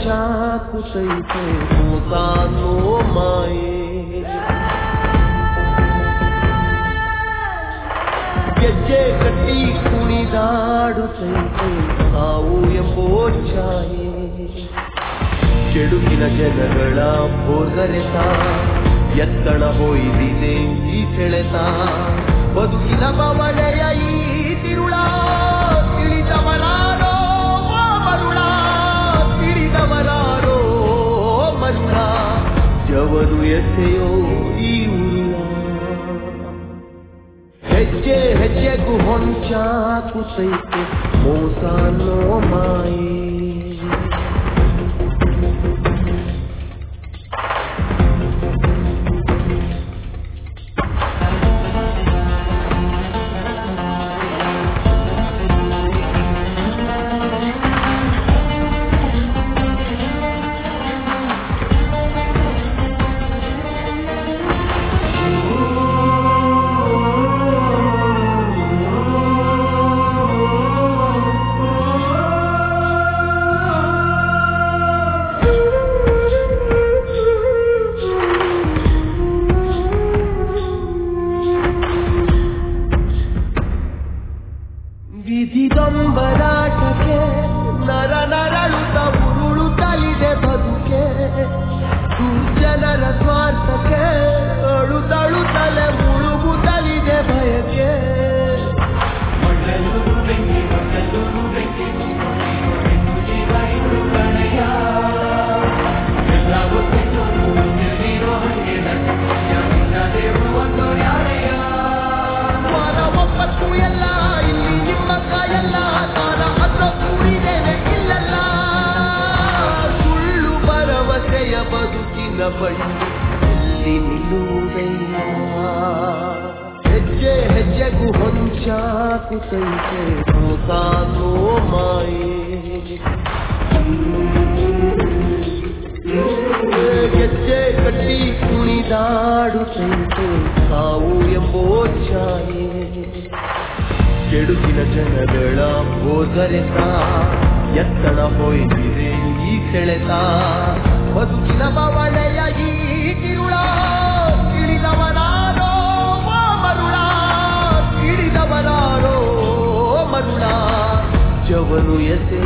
ಹೊಂಚಾಕುತೈತೆ ಕೂತಾನೋ ಮಾಯೆ ಗೆಜ್ಜೆ ಕಟ್ಟಿ ಕುಣಿದಾಡುತ್ತೈತೆ ಸಾವು ಎಂಬೋ ಛಾಯೆ ಕೆಡುಕಿನ ಜನಗಳ ಭೋಗರೆತ ಎತ್ತಣ ಹೋಯ್ದಿದೆ ಈ ಸೆಳೆತ ಬದುಕಿನ ಬವಣೆಯ ಈ ತಿರುಳ ತಿಳಿದವರಾರೋ ಓ ಮರುಳ ತಿಳಿದವರಾರೋ ಮರುಳ ಜವರು ಎಸೆಯೋ ಈ ಉರುಳ ಹೆಜ್ಜೆ ಹೆಜ್ಜೆಗೂ ಹೊಂಚಾಕುತೈತೆ ಮೋಸಾನೋ ಮಾಯೆ ವಿಧಿದೊಂಬರಾಟಕ್ಕೆ ನರ ನರಳುತ್ತ ಉರುಳುತ್ತಲಿದೆ ಬದುಕೆ ದುರ್ಜನರ ಸ್ವಾರ್ಥಕ್ಕೆ ಅಳುತ್ತಳುತ್ತಲೆ ಮುಳುಗುತ್ತಲಿದೆ ಬಯಕೆ ಮಾನ ಒಪ್ಪತ್ತು ಎಲ್ಲ ಇಲ್ಲಿ ನಿಮ್ಮ ಕಾಯಲ್ಲ ತಾನ ಅದ್ರ ಕೂಡಿದ್ದೇನೆ ಇಲ್ಲಲ್ಲ ಸುಳ್ಳು ಭರವಸೆಯ ಬದುಕಿನ ಬಳಿ ಎಲ್ಲಿ ನಿಲ್ಲುವುದಯ್ಯ ಹೆಜ್ಜೆ ಹೆಜ್ಜೆಗೂ ಹೊಂಚಾಕುತೈತೆ ಕೂತಾನೋ ಮಾಯೆ ಗೆಜ್ಜೆ ಕಟ್ಟಿ ಕುಣಿದಾಡುತ್ತೈತೆ ಸಾವು ಎಂಬೋ ಛಾಯೆ ಕೆಡುಕಿನ ಜನಗಳ ಭೋಗರೆತ ಎತ್ತಣ ಹೋಯ್ದಿದೆ ಈ ಸೆಳೆತ ಬದುಕಿನ ಬವಣೆಯ ಈ ಕಿರುಳ ತಿಳಿದವರಾರೋ ಓ ಮರುಳ ತಿಳಿದವರಾರೋ ಮರುಳ ಜವನು ಎಸೆ